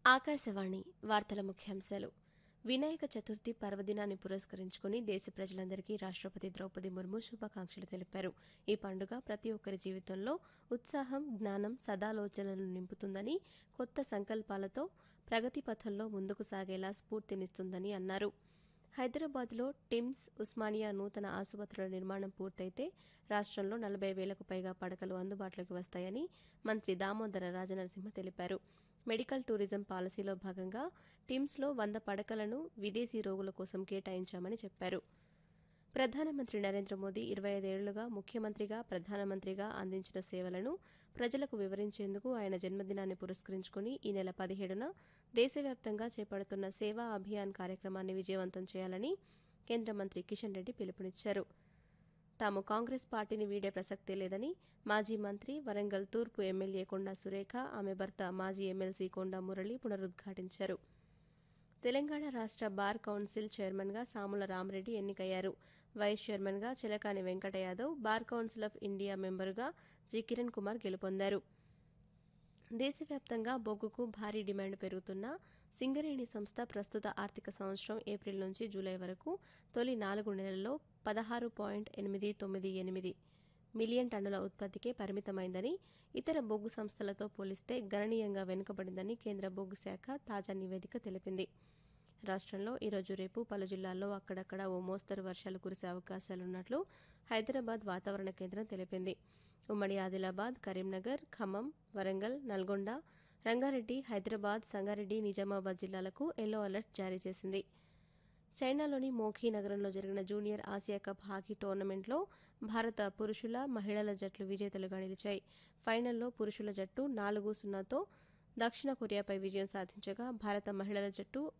ఆకాశవాణి వార్తల ముఖ్యాంశాలు వినాయక చతుర్థి పర్వదినాన్ని పురస్కరించుకుని దేశ ప్రజలందరికీ రాష్ట్రపతి ద్రౌపది ముర్ము శుభాకాంక్షలు తెలిపారు ఈ పండుగ ప్రతి ఒక్కరి జీవితంలో ఉత్సాహం జ్ఞానం సదాలోచనలు నింపుతుందని కొత్త సంకల్పాలతో ప్రగతి పథంలో ముందుకు సాగేలా స్ఫూర్తినిస్తుందని అన్నారు హైదరాబాద్లో టిమ్స్ ఉస్మానియా నూతన ఆసుపత్రుల నిర్మాణం పూర్తయితే రాష్ట్రంలో నలభై వేలకు పైగా పడకలు అందుబాటులోకి వస్తాయని మంత్రి దామోదర రాజనరసింహ తెలిపారు మెడికల్ టూరిజం పాలసీలో భాగంగా టిమ్స్లో వంద పడకలను విదేశీ రోగుల కోసం కేటాయించామని చెప్పారు ప్రధానమంత్రి నరేంద్ర మోదీ ఇరవై ఐదేళ్లుగా ముఖ్యమంత్రిగా ప్రధానమంత్రిగా అందించిన సేవలను ప్రజలకు వివరించేందుకు ఆయన జన్మదినాన్ని పురస్కరించుకుని ఈ నెల పదిహేడున దేశవ్యాప్తంగా చేపడుతున్న సేవా అభియాన్ కార్యక్రమాన్ని విజయవంతం చేయాలని కేంద్ర మంత్రి కిషన్ రెడ్డి పిలుపునిచ్చారు తాము కాంగ్రెస్ పార్టీని వీడే ప్రసక్తే లేదని మాజీ మంత్రి వరంగల్ తూర్పు ఎమ్మెల్యే కొండా సురేఖ ఆమె భర్త మాజీ ఎమ్మెల్సీ కొండా మురళి పునరుద్ఘాటించారు తెలంగాణ రాష్ట్ర బార్ కౌన్సిల్ చైర్మన్గా సాముల రామరెడ్డి ఎన్నికయ్యారు వైస్ చైర్మన్గా Chilakani Venkata Yadav bar council of India మెంబరుగా జి కిరణ్ కుమార్ గెలుపొందారు దేశవ్యాప్తంగా బొగ్గుకు భారీ డిమాండ్ పెరుగుతున్న సింగరేణి సంస్థ ప్రస్తుత ఆర్థిక సంవత్సరం ఏప్రిల్ నుంచి జూలై వరకు తొలి నాలుగు నెలల్లో పదహారు పాయింట్ ఎనిమిది తొమ్మిది ఎనిమిది మిలియన్ టన్నుల ఉత్పత్తికే పరిమితమైందని ఇతర బొగ్గు సంస్థలతో పోలిస్తే గణనీయంగా వెనుకబడిందని కేంద్ర బొగ్గు శాఖ తాజా నివేదిక తెలిపింది రాష్ట్రంలో ఈరోజు రేపు పలు జిల్లాల్లో అక్కడక్కడ ఓ మోస్తరు వర్షాలు కురిసే అవకాశాలున్నట్లు హైదరాబాద్ వాతావరణ కేంద్రం తెలిపింది ఉమ్మడి ఆదిలాబాద్ కరీంనగర్ ఖమ్మం వరంగల్ నల్గొండ రంగారెడ్డి హైదరాబాద్ సంగారెడ్డి నిజామాబాద్ జిల్లాలకు ఎల్లో అలర్ట్ జారీ చేసింది చైనాలోని మోఖీ నగరంలో జరిగిన జూనియర్ ఆసియా కప్ హాకీ టోర్నమెంట్లో భారత పురుషుల మహిళల జట్లు విజేతలుగా నిలిచాయి ఫైనల్లో పురుషుల జట్టు నాలుగు సున్నాతో దక్షిణ కొరియాపై విజయం సాధించగా భారత మహిళల జట్టు